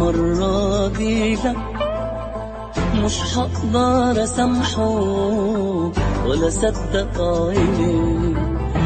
المرة دي لا مش هقدر اسامحه ولا صدق عيني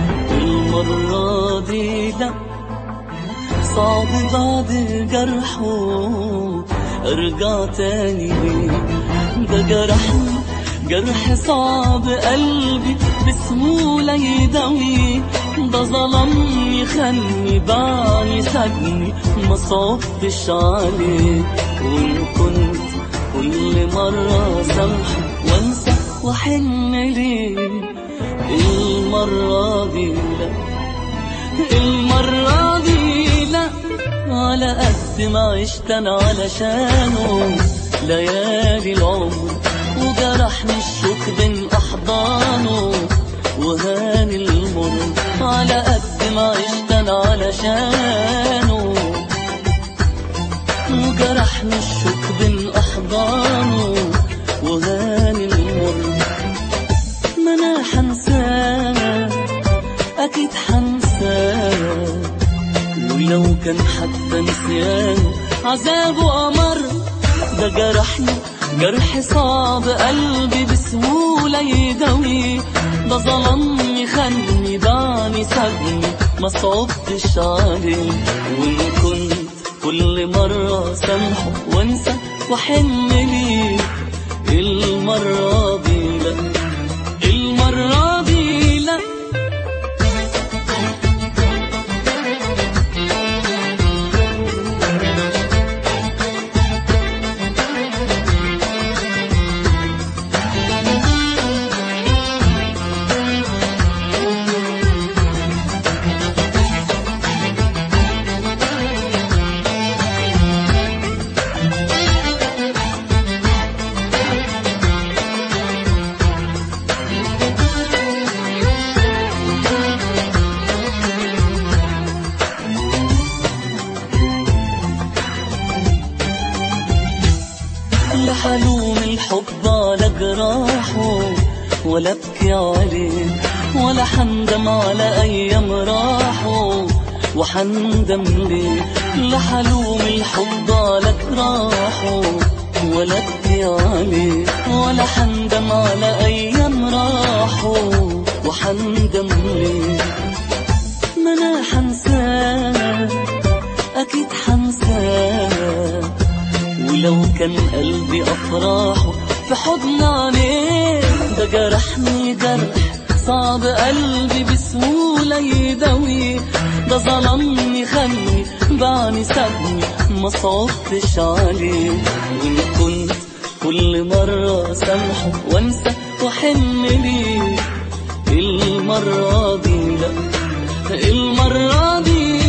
المرة دي لا صعب بعد جرحه ارجع تاني ده جرحني جرح صعب قلبي بسهولة يداوي ده ظلمني خني باعني سجني ما صعبتش عليه وإن كنت كل مرة سامحه وانسى واحن ليه المرة دي لا المرة دي لا على قد ما عشت انا علشانه ليالي العمر وجرحني الشوك بين احضانه وهاني المر على قد ما عشت انا علشانه وجرحني الشوك بين احضانه وهاني المر ما انا حنساه اكيد حنساه ولو كان حتى نسيانه عذابه أمر ده جرحني جرح صعب قلبي بسهولة يداوي ده ظلمني خني باعني سابني ما صعبتش عليه وإن كنت كل مرة سامحه وانسى واحن ليه المرة دي لا المرة دي لا لا حلوم الحب على جراحه ولا ابكي عليه ولا حندم على ايام راحه وحندم ليه لا حلوم الحب على جراحه ولا ابكي عليه ولا حندم على ايام راحه وحندم ليه ما انا حنساه اكيد حنساه ولو كان قلبي أفراحه في حضن عينيه ده جرحني جرح صعب قلبي بسهولة يداوي ده ظلمني خني باعني سابني ما صعبتش عليه وإن كنت كل مرة سامحه وانسى واحن ليه المرة دي لا المرة دي